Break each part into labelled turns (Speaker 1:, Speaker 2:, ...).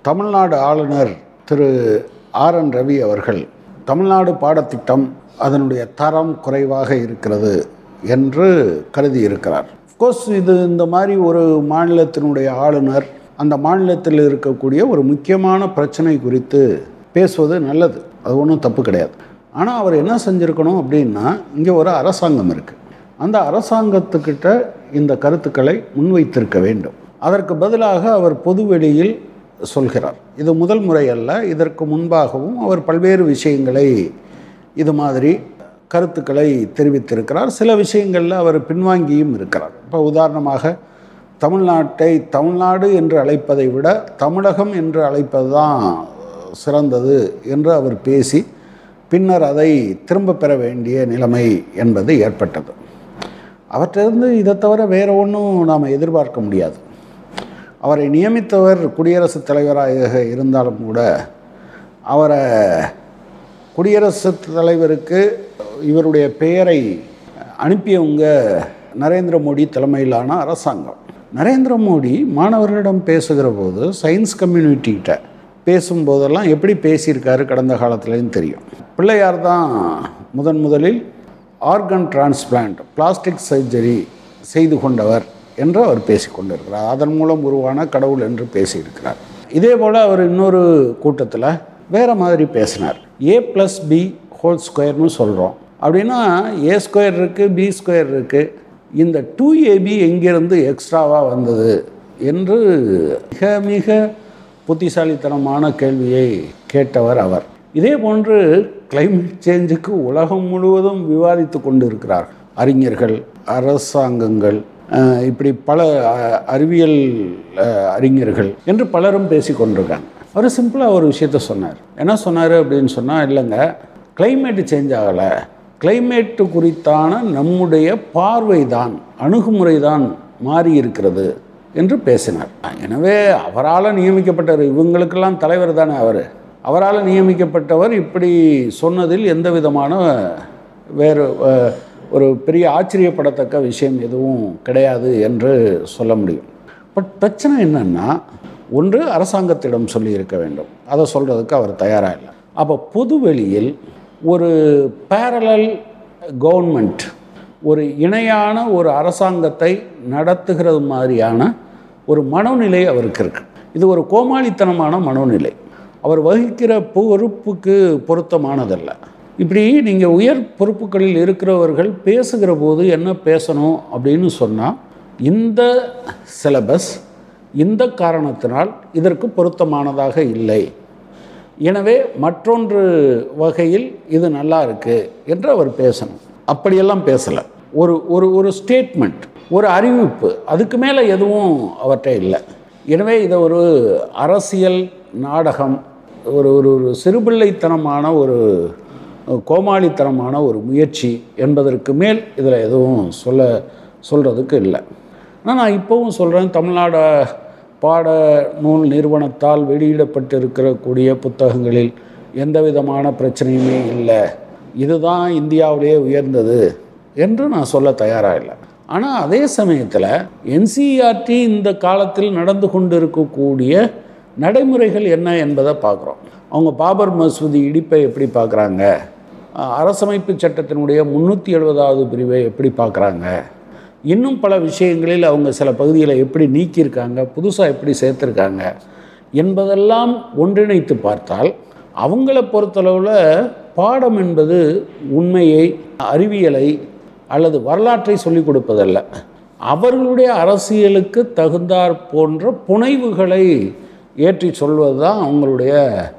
Speaker 1: தமிழ்நாடு ஆளுநர் திரு R N Ravi அவர்கள் தமிழ்நாடு பாடத்திட்டம் அதனுடைய தரம் குறைவாக இருக்கிறது என்று கருதி இருக்கிறார் கோர்ஸ் இது இந்த மாதிரி ஒரு மாநிலத்தினுடைய ஆளுநர் அந்த மாநிலத்தில் இருக்கக்கூடிய ஒரு முக்கியமான பிரச்சனை குறித்து பேசுவது நல்லது அது ஒன்றும் தப்பு கிடையாது ஆனால் அவர் என்ன செஞ்சுருக்கணும் அப்படின்னா இங்கே ஒரு அரசாங்கம் இருக்குது அந்த அரசாங்கத்துக்கிட்ட இந்த கருத்துக்களை முன்வைத்திருக்க வேண்டும் அதற்கு பதிலாக அவர் பொதுவெளியில் சொல்கிறார் இது முதல் முறை அல்ல இதற்கு முன்பாகவும் அவர் பல்வேறு விஷயங்களை இது மாதிரி கருத்துக்களை தெரிவித்திருக்கிறார் சில விஷயங்களில் அவர் பின்வாங்கியும் இருக்கிறார் இப்போ உதாரணமாக தமிழ்நாட்டை தமிழ்நாடு என்று அழைப்பதை விட தமிழகம் என்று அழைப்பது தான் சிறந்தது என்று அவர் பேசி பின்னர் அதை திரும்ப பெற வேண்டிய நிலைமை என்பது ஏற்பட்டது அவற்றிலிருந்து இதை தவிர வேறு ஒன்றும் நாம் எதிர்பார்க்க முடியாது அவரை நியமித்தவர் குடியரசுத் தலைவராக இருந்தாலும் கூட அவரை குடியரசுத் தலைவருக்கு இவருடைய பெயரை அனுப்பியவங்க நரேந்திர மோடி தலைமையிலான அரசாங்கம் நரேந்திர மோடி மாணவர்களிடம் பேசுகிற போது சயின்ஸ் கம்யூனிட்டிகிட்ட பேசும்போதெல்லாம் எப்படி பேசியிருக்காரு கடந்த காலத்துலேயும் தெரியும் பிள்ளையார் தான் முதன் முதலில் ஆர்கன் டிரான்ஸ்பிளான்ட் பிளாஸ்டிக் சர்ஜரி செய்து கொண்டவர் என்று அவர் பேசிக்கொண்டிருக்கிறார் அதன் மூலம் உருவான கடவுள் என்று பேசியிருக்கிறார் இதே போல் அவர் இன்னொரு கூட்டத்தில் வேறு மாதிரி பேசினார் ஏ ப்ளஸ் பி ஹோல் ஸ்கொயர்னு சொல்கிறோம் அப்படின்னா ஏ ஸ்கொயர் இருக்குது பி ஸ்கொயர் இருக்குது இந்த டூ ஏபி எங்கேருந்து எக்ஸ்ட்ராவாக வந்தது என்று மிக மிக புத்திசாலித்தனமான கேள்வியை கேட்டவர் அவர் இதே போன்று கிளைமேட் சேஞ்சுக்கு உலகம் முழுவதும் விவாதித்து கொண்டு இருக்கிறார் அறிஞர்கள் அரசாங்கங்கள் அஹ், இப்படி பல அஹ், அறிவியல் அஹ், அறிஞர்கள் என்று பலரும் பேசி கொண்டிருக்காங்க அவர் சிம்பிளாக ஒரு விஷயத்த சொன்னார் என்ன சொன்னார் அப்படின்னு சொன்னால் இல்லைங்க கிளைமேட் சேஞ்ச் ஆகலை கிளைமேட்டு குறித்தான நம்முடைய பார்வை தான் அணுகுமுறை தான் மாறி இருக்கிறது என்று பேசினார் எனவே அவரால் நியமிக்கப்பட்டவர் இவங்களுக்கெல்லாம் தலைவர் தானே அவர் அவரால் நியமிக்கப்பட்டவர் இப்படி சொன்னதில் எந்த விதமான வேறு அஹ், ஒரு பெரிய ஆச்சரியப்படத்தக்க விஷயம் எதுவும் கிடையாது என்று சொல்ல முடியும் பட் பிரச்சனை என்னன்னா ஒன்று அரசாங்கத்திடம் சொல்லியிருக்க வேண்டும் அதை சொல்கிறதுக்கு அவர் தயாராக இல்லை அப்போ பொதுவெளியில் ஒரு பேரலல் கவர்மெண்ட் ஒரு இணையான ஒரு அரசாங்கத்தை நடத்துகிறது மாதிரியான ஒரு மனோநிலை அவருக்கு இருக்கு இது ஒரு கோமாளித்தனமான மனோநிலை அவர் வகிக்கிற பொறுப்புக்கு பொருத்தமானதல்ல இப்படி நீங்கள் உயர் பொறுப்புகளில் இருக்கிறவர்கள் பேசுகிற போது என்ன பேசணும் அப்படின்னு சொன்னால் இந்த சிலபஸ் இந்த காரணத்தினால் இதற்கு பொருத்தமானதாக இல்லை எனவே மற்றொன்று வகையில் இது நல்லா இருக்கு என்று அவர் பேசணும் அப்படியெல்லாம் பேசலை ஒரு ஒரு ஒரு ஸ்டேட்மெண்ட் ஒரு அறிவிப்பு அதுக்கு மேலே எதுவும் அவர்கிட்ட இல்லை எனவே இதை ஒரு அரசியல் நாடகம் ஒரு ஒரு ஒரு சிறுபிள்ளைத்தனமான ஒரு கோமாளித்தனமான ஒரு முயற்சி என்பதற்கு மேல் இதில் எதுவும் சொல்ல சொல்கிறதுக்கு இல்லை ஆனால் நான் இப்போவும் சொல்கிறேன் தமிழ்நாடு பாட நூல் நிறுவனத்தால் வெளியிடப்பட்டிருக்கிற கூடிய புத்தகங்களில் எந்த விதமான பிரச்சனையுமே இல்லை இதுதான் இந்தியாவிலேயே உயர்ந்தது என்று நான் சொல்ல தயாராக இல்லை ஆனால் அதே சமயத்தில் என்சிஆர்டி இந்த காலத்தில் நடந்து கொண்டு இருக்கக்கூடிய நடைமுறைகள் என்ன என்பதை பார்க்குறோம் அவங்க பாபர் மசூதி இடிப்பை எப்படி பார்க்குறாங்க அரசமைப்பு சட்டத்தினுடைய முந்நூற்றி எழுபதாவது பிரிவை எப்படி பார்க்குறாங்க இன்னும் பல விஷயங்களில் அவங்க சில பகுதிகளை எப்படி நீக்கியிருக்காங்க புதுசாக எப்படி சேர்த்துருக்காங்க என்பதெல்லாம் ஒன்றிணைத்து பார்த்தால் அவங்கள பொறுத்தளவில் பாடம் என்பது உண்மையை அறிவியலை அல்லது வரலாற்றை சொல்லிக் கொடுப்பதல்ல அவர்களுடைய அரசியலுக்கு தகுந்தாற் போன்ற புனைவுகளை ஏற்றி சொல்வது தான் அவங்களுடைய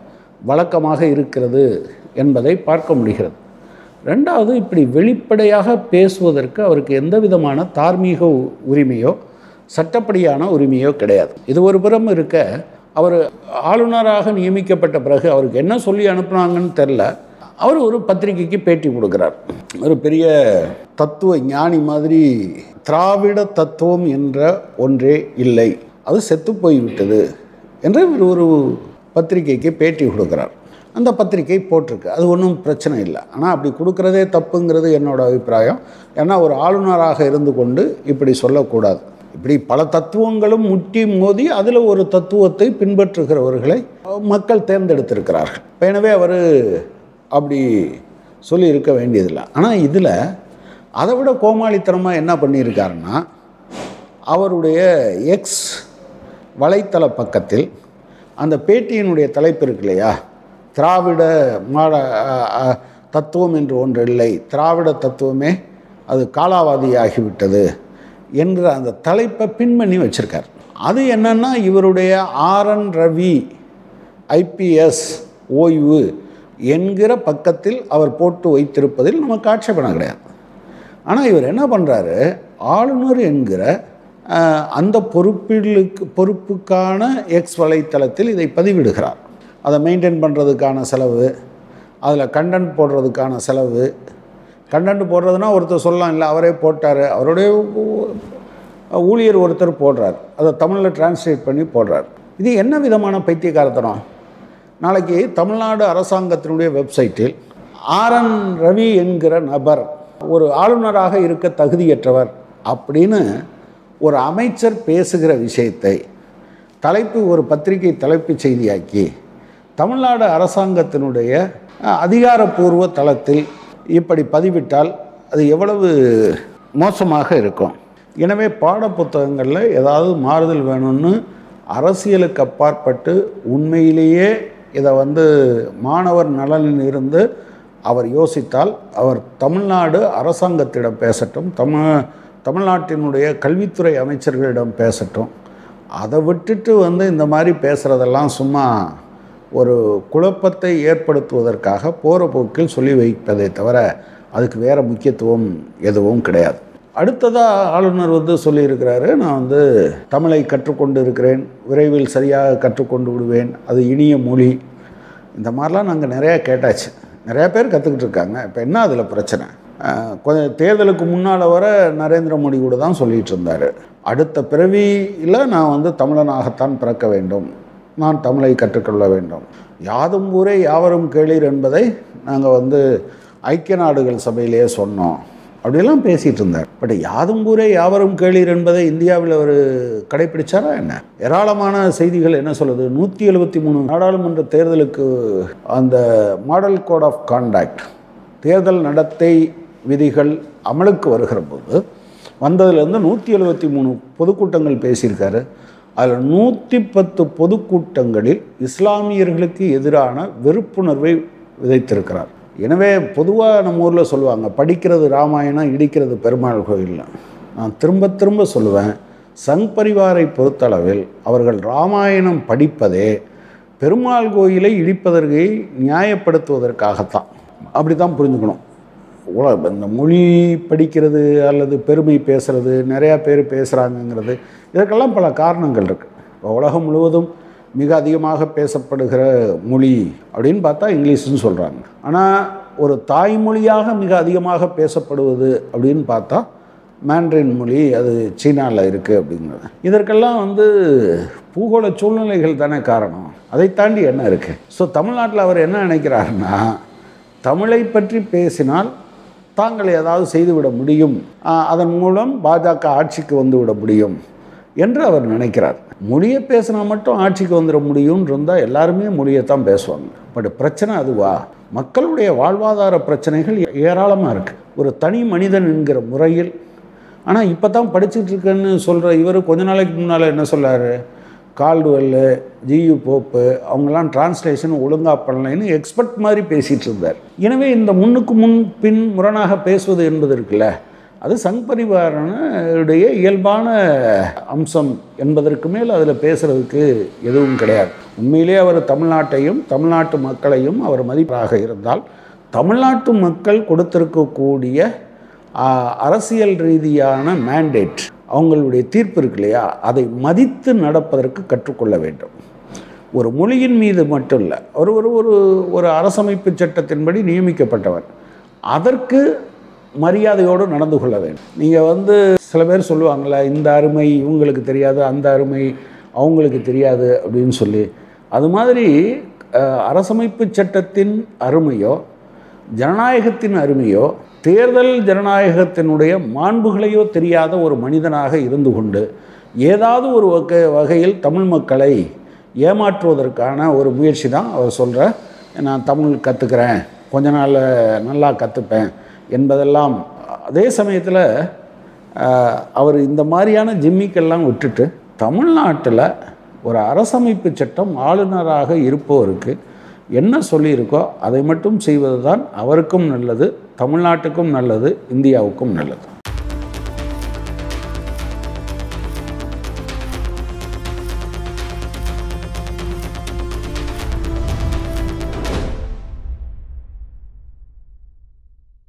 Speaker 1: வழக்கமாக இருக்கிறது என்பதை பார்க்க முடிகிறது ரெண்டாவது இப்படி வெளிப்படையாக பேசுவதற்கு அவருக்கு எந்த விதமான தார்மீக உ- உரிமையோ சட்டப்படியான உரிமையோ கிடையாது இது ஒரு புறம் இருக்க அவர் ஆளுநராக நியமிக்கப்பட்ட பிறகு அவருக்கு என்ன சொல்லி அனுப்புனாங்கன்னு தெரில அவர் ஒரு பத்திரிகைக்கு பேட்டி கொடுக்குறார் ஒரு பெரிய தத்துவ ஞானி மாதிரி திராவிட தத்துவம் என்ற ஒன்றே இல்லை அது செத்து போய்விட்டது என்று இவர் ஒரு பத்திரிகைக்கு பேட்டி கொடுக்குறார் அந்த பத்திரிகை போட்டிருக்கு அது ஒன்றும் பிரச்சனை இல்லை ஆனால் அப்படி கொடுக்குறதே தப்புங்கிறது என்னோட அபிப்பிராயம் ஏன்னா ஒரு ஆளுநராக இருந்து கொண்டு இப்படி சொல்லக்கூடாது இப்படி பல தத்துவங்களும் முட்டி மோதி அதில் ஒரு தத்துவத்தை பின்பற்றுகிறவர்களை மக்கள் தேர்ந்தெடுத்திருக்கிறார்கள் இப்ப எனவே அவர் அப்படி சொல்லி இருக்க வேண்டியதில்லை ஆனால் இதில் அதை விட கோமாளித்தனமாக என்ன பண்ணியிருக்காருன்னா அவருடைய எக்ஸ் வலைத்தள பக்கத்தில் அந்த பேட்டியினுடைய தலைப்பு இருக்கு இல்லையா திராவிட மாட அ- அ- தத்துவம் என்று ஒன்று இல்லை திராவிட தத்துவமே அது காலாவதியாகிவிட்டது என்ற அந்த தலைப்பை பின் பண்ணி வச்சிருக்கார் அது என்னன்னா இவருடைய ஆர்என் ரவி ஐபிஎஸ் ஓய்வு என்கிற பக்கத்தில் அவர் போட்டு வைத்திருப்பதில் நமக்கு ஆட்சேபணம் கிடையாது ஆனால் இவர் என்ன பண்ணுறாரு ஆளுநர் என்கிற அஹ், அந்த பொறுப்பிலுக்கு பொறுப்புக்கான எக்ஸ் வலைத்தளத்தில் இதை பதிவிடுகிறார் அதை மெயின்டைன் பண்ணுறதுக்கான செலவு அதில் கண்டென்ட் போடுறதுக்கான செலவு கண்டென்ட் போடுறதுனா ஒருத்தர் சொல்லலாம் இல்லை அவரே போட்டார் அவருடைய ஊ- ஊழியர் ஒருத்தர் போடுறார் அதை தமிழில் டிரான்ஸ்லேட் பண்ணி போடுறார் இது என்ன விதமான பைத்தியக்காரத்தனம் நாளைக்கு தமிழ்நாடு அரசாங்கத்தினுடைய வெப்சைட்டில் ஆர்என் ரவி என்கிற நபர் ஒரு ஆளுநராக இருக்க தகுதியற்றவர் அப்படின்னு ஒரு அமைச்சர் பேசுகிற விஷயத்தை தலைப்பு ஒரு பத்திரிகை தலைப்புச் செய்தியாக்கி தமிழ்நாடு அரசாங்கத்தினுடைய அஹ், அதிகாரப்பூர்வ தளத்தில் இப்படி பதிவிட்டால் அது எவ்வளவு மோசமாக இருக்கும் எனவே பாடப்புத்தகங்களில் ஏதாவது மாறுதல் வேணும்னு அரசியலுக்கு அப்பாற்பட்டு உண்மையிலேயே இதை வந்து மாணவர் நலனில் இருந்து அவர் யோசித்தால் அவர் தமிழ்நாடு அரசாங்கத்திடம் பேசட்டும் தமிழ் தமிழ்நாட்டினுடைய கல்வித்துறை அமைச்சர்களிடம் பேசட்டும் அதை விட்டுட்டு வந்து இந்த மாதிரி பேசுகிறதெல்லாம் சும்மா ஒரு குழப்பத்தை ஏற்படுத்துவதற்காக போகிற போக்கில் சொல்லி வைப்பதை தவிர அதுக்கு வேறு முக்கியத்துவம் எதுவும் கிடையாது அடுத்ததாக ஆளுநர் வந்து சொல்லியிருக்கிறாரு நான் வந்து தமிழை கற்றுக்கொண்டு இருக்கிறேன் விரைவில் சரியாக கற்றுக்கொண்டு விடுவேன் அது இனிய மொழி இந்த மாதிரிலாம் நாங்கள் நிறையா கேட்டாச்சு நிறையா பேர் கற்றுக்கிட்டு இருக்காங்க இப்போ என்ன அதில் பிரச்சனை அஹ், கொஞ்சம் தேர்தலுக்கு முன்னால் வர நரேந்திர மோடி கூட தான் சொல்லிகிட்டு இருந்தார் அடுத்த பிறவியில் நான் வந்து தமிழனாகத்தான் பிறக்க வேண்டும் நான் தமிழை கற்றுக்கொள்ள வேண்டும் யாதும் ஊரே யாவரும் கேளீர் என்பதை நாங்கள் வந்து ஐக்கிய நாடுகள் சபையிலேயே சொன்னோம் அப்படியெல்லாம் பேசிகிட்டு இருந்தார் பட் யாதும் ஊரே யாவரும் கேளீர் என்பதை இந்தியாவில் அவர் கடைப்பிடிச்சாரா என்ன ஏராளமான செய்திகள் என்ன சொல்லுது நூற்றி எழுபத்தி மூணு நாடாளுமன்ற தேர்தலுக்கு அந்த மாடல் கோட் ஆஃப் கான்டாக்ட் தேர்தல் நடத்தை விதிகள் அமலுக்கு வருகிற போது வந்ததுலேருந்து நூற்றி எழுபத்தி மூணு பொதுக்கூட்டங்கள் பேசியிருக்காரு அதில் நூற்றி பத்து பொதுக்கூட்டங்களில் இஸ்லாமியர்களுக்கு எதிரான வெறுப்புணர்வை விதைத்திருக்கிறார் எனவே பொதுவாக நம்ம ஊரில் சொல்லுவாங்க படிக்கிறது ராமாயணம் இடிக்கிறது பெருமாள் கோயில் நான் திரும்ப திரும்ப சொல்லுவேன் சங் பரிவாரை பொறுத்தளவில் அவர்கள் ராமாயணம் படிப்பதே பெருமாள் கோயிலை இடிப்பதற்கு நியாயப்படுத்துவதற்காகத்தான் அப்படி தான் புரிஞ்சுக்கணும் உல இந்த மொழி படிக்கிறது அல்லது பெருமை பேசுறது நிறையா பேர் பேசுகிறாங்கங்கிறது இதற்கெல்லாம் பல காரணங்கள் இருக்குது இப்போ உலகம் முழுவதும் மிக அதிகமாக பேசப்படுகிற மொழி அப்படின்னு பார்த்தா இங்கிலீஷ்னு சொல்கிறாங்க ஆனால் ஒரு தாய்மொழியாக மிக அதிகமாக பேசப்படுவது அப்படின்னு பார்த்தா மேண்ட்ரின் மொழி அது சீனாவில் இருக்குது அப்படிங்கிறது இதற்கெல்லாம் வந்து பூகோள சூழ்நிலைகள் தானே காரணம் அதை தாண்டி என்ன இருக்குது ஸோ தமிழ்நாட்டில் அவர் என்ன நினைக்கிறாருன்னா தமிழை பற்றி பேசினால் தாங்கள் ஏதாவது செய்துவிட முடியும் ஆஹ், அதன் மூலம் பாஜக ஆட்சிக்கு வந்து விட முடியும் என்று அவர் நினைக்கிறார் மொழியை பேசினா மட்டும் ஆட்சிக்கு வந்துட முடியும்னு இருந்தால் எல்லாருமே மொழியைத்தான் பேசுவாங்க பட் பிரச்சனை அதுவா மக்களுடைய வாழ்வாதார பிரச்சனைகள் ஏராளமாக இருக்குது ஒரு தனி மனிதன் என்கிற முறையில் ஆனால் இப்போ தான் படிச்சுட்டு இருக்கேன்னு சொல்கிற இவர் கொஞ்ச நாளைக்கு முன்னால் என்ன சொல்லாரு கால்டுவெல்லு ஜியு போப்பு அவங்கெல்லாம் டிரான்ஸ்லேஷன் ஒழுங்காக பண்ணலைன்னு எக்ஸ்பர்ட் மாதிரி பேசிகிட்டு இருந்தார் எனவே இந்த முன்னுக்கு முன் பின் முரணாக பேசுவது என்பது இருக்குல்ல அது சங் பரிவாரனுடைய இயல்பான அம்சம் என்பதற்கு மேல் அதில் பேசுகிறதுக்கு எதுவும் கிடையாது உண்மையிலே அவர் தமிழ்நாட்டையும் தமிழ்நாட்டு மக்களையும் அவர் மதிப்பாக இருந்தால் தமிழ்நாட்டு மக்கள் கொடுத்திருக்கக்கூடிய ஆ, அரசியல் ரீதியான மேண்டேட் அவங்களுடைய தீர்ப்பு இருக்கு இல்லையா அதை மதித்து நடப்பதற்கு கற்றுக்கொள்ள வேண்டும் ஒரு மொழியின் மீது மட்டும் இல்லை ஒரு ஒரு ஒரு ஒரு அரசமைப்பு சட்டத்தின்படி நியமிக்கப்பட்டவர் அதற்கு மரியாதையோடு நடந்து கொள்ள வேண்டும் நீங்கள் வந்து சில பேர் சொல்லுவாங்கள்ல இந்த அருமை இவங்களுக்கு தெரியாது அந்த அருமை அவங்களுக்கு தெரியாது அப்படின்னு சொல்லி அது மாதிரி அஹ், அரசமைப்பு சட்டத்தின் அருமையோ ஜனநாயகத்தின் அருமையோ தேர்தல் ஜனநாயகத்தினுடைய மாண்புகளையோ தெரியாத ஒரு மனிதனாக இருந்து கொண்டு ஏதாவது ஒரு வகை வகையில் தமிழ் மக்களை ஏமாற்றுவதற்கான ஒரு முயற்சி தான் அவர் சொல்கிற நான் தமிழ் கற்றுக்கிறேன் கொஞ்ச நாள் நல்லா கற்றுப்பேன் என்பதெல்லாம் அதே சமயத்தில் அவர் இந்த மாதிரியான ஜிம்மிக்கெல்லாம் விட்டுட்டு தமிழ்நாட்டில் ஒரு அரசமைப்பு சட்டம் ஆளுநராக இருப்பவருக்கு என்ன சொல்லியிருக்கோ அதை மட்டும் செய்வது தான் அவருக்கும் நல்லது தமிழ்நாட்டுக்கும் நல்லது இந்தியாவுக்கும் நல்லது